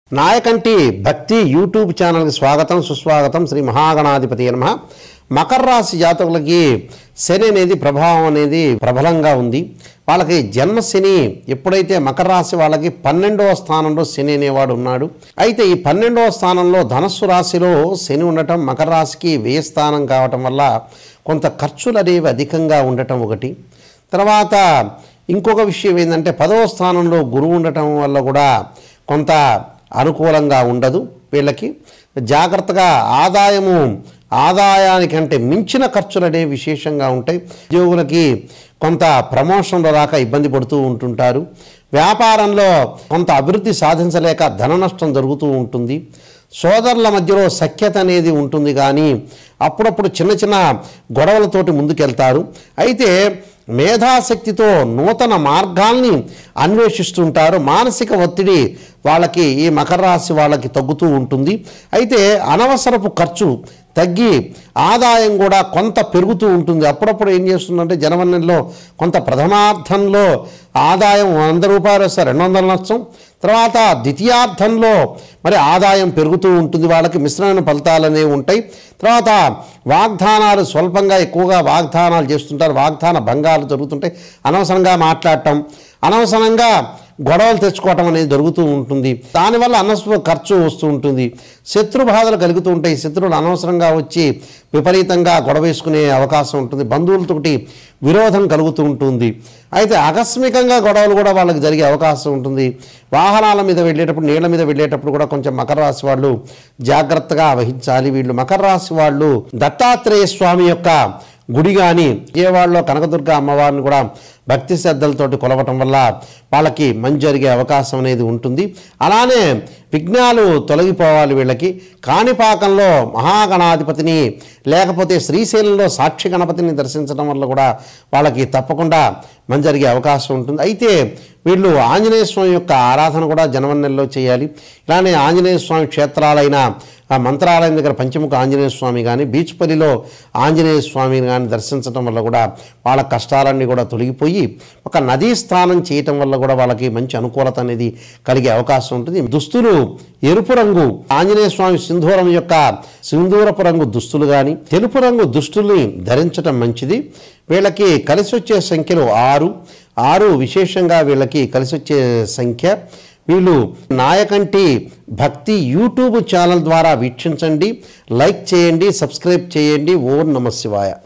నాయకంటి భక్తి యూట్యూబ్ ఛానల్కి స్వాగతం సుస్వాగతం శ్రీ మహాగణాధిపతి నమ మకర రాశి జాతకులకి శని అనేది ప్రభావం అనేది ప్రబలంగా ఉంది వాళ్ళకి జన్మ శని ఎప్పుడైతే మకర రాశి వాళ్ళకి పన్నెండవ స్థానంలో శని అనేవాడు ఉన్నాడు అయితే ఈ పన్నెండవ స్థానంలో ధనస్సు రాశిలో శని ఉండటం మకర రాశికి వ్యయ స్థానం కావటం వల్ల కొంత ఖర్చులు అనేవి అధికంగా ఉండటం ఒకటి తర్వాత ఇంకొక విషయం ఏంటంటే పదవ స్థానంలో గురువు ఉండటం వల్ల కూడా కొంత అనుకూలంగా ఉండదు వీళ్ళకి జాగ్రత్తగా ఆదాయము ఆదాయానికంటే మించిన ఖర్చులు అనేవి విశేషంగా ఉంటాయి ఉద్యోగులకి కొంత ప్రమోషన్లో రాక ఇబ్బంది పడుతూ ఉంటుంటారు వ్యాపారంలో కొంత అభివృద్ధి సాధించలేక ధన నష్టం జరుగుతూ ఉంటుంది సోదరుల మధ్యలో సఖ్యత అనేది ఉంటుంది కానీ అప్పుడప్పుడు చిన్న చిన్న గొడవలతోటి ముందుకెళ్తారు అయితే మేధాశక్తితో నూతన మార్గాల్ని అన్వేషిస్తుంటారు మానసిక ఒత్తిడి వాళ్ళకి ఈ మకర రాశి వాళ్ళకి తగ్గుతూ ఉంటుంది అయితే అనవసరపు ఖర్చు తగ్గి ఆదాయం కూడా కొంత పెరుగుతూ ఉంటుంది అప్పుడప్పుడు ఏం చేస్తుందంటే జనవరిలో కొంత ప్రథమార్థంలో ఆదాయం వంద రూపాయలు వస్తే రెండు వందల నష్టం తర్వాత ద్వితీయార్థంలో మరి ఆదాయం పెరుగుతూ ఉంటుంది వాళ్ళకి మిశ్రమైన ఫలితాలు అనేవి ఉంటాయి తర్వాత వాగ్దానాలు స్వల్పంగా ఎక్కువగా వాగ్దానాలు చేస్తుంటారు వాగ్దాన భంగాలు జరుగుతుంటాయి అనవసరంగా మాట్లాడటం అనవసరంగా గొడవలు తెచ్చుకోవటం అనేది జరుగుతూ ఉంటుంది దానివల్ల అనవసర ఖర్చు వస్తూ ఉంటుంది శత్రు బాధలు కలుగుతూ ఉంటాయి శత్రువులు అనవసరంగా వచ్చి విపరీతంగా గొడవ వేసుకునే అవకాశం ఉంటుంది బంధువులతోటి విరోధం కలుగుతూ ఉంటుంది అయితే ఆకస్మికంగా గొడవలు కూడా వాళ్ళకి జరిగే అవకాశం ఉంటుంది వాహనాల మీద వెళ్ళేటప్పుడు నీళ్ళ మీద వెళ్ళేటప్పుడు కూడా కొంచెం మకర రాశి వాళ్ళు జాగ్రత్తగా వహించాలి వీళ్ళు మకర రాశి వాళ్ళు దత్తాత్రేయ స్వామి యొక్క గుడి కానీ విజయవాడలో కనకదుర్గ అమ్మవారిని కూడా భక్తి శ్రద్ధలతోటి కొలవటం వల్ల వాళ్ళకి మంచి జరిగే అవకాశం అనేది ఉంటుంది అలానే విఘ్నాలు తొలగిపోవాలి వీళ్ళకి కాణిపాకంలో మహాగణాధిపతిని లేకపోతే శ్రీశైలంలో సాక్షి గణపతిని దర్శించడం వల్ల కూడా వాళ్ళకి తప్పకుండా మంచి జరిగే అవకాశం ఉంటుంది అయితే వీళ్ళు ఆంజనేయ స్వామి యొక్క ఆరాధన కూడా జనవరి నెలలో చేయాలి ఇలానే ఆంజనేయ స్వామి క్షేత్రాలైన ఆ మంత్రాలయం దగ్గర పంచముఖ ఆంజనేయ స్వామి కానీ బీచ్పల్లిలో ఆంజనేయ స్వామిని కానీ దర్శించడం వల్ల కూడా వాళ్ళ కష్టాలన్నీ కూడా తొలగిపోయి ఒక నదీ స్నానం చేయటం వల్ల కూడా వాళ్ళకి మంచి అనుకూలత అనేది కలిగే అవకాశం ఉంటుంది దుస్తులు ఎరుపు రంగు ఆంజనేయ స్వామి సింధూరం యొక్క సింధూరపు రంగు దుస్తులు కానీ తెలుపు రంగు దుస్తుల్ని ధరించటం మంచిది వీళ్ళకి కలిసి వచ్చే సంఖ్యలు ఆరు ఆరు విశేషంగా వీళ్ళకి కలిసి వచ్చే సంఖ్య వీళ్ళు నాయకంటి భక్తి యూట్యూబ్ ఛానల్ ద్వారా వీక్షించండి లైక్ చేయండి సబ్స్క్రైబ్ చేయండి ఓం నమ శివాయ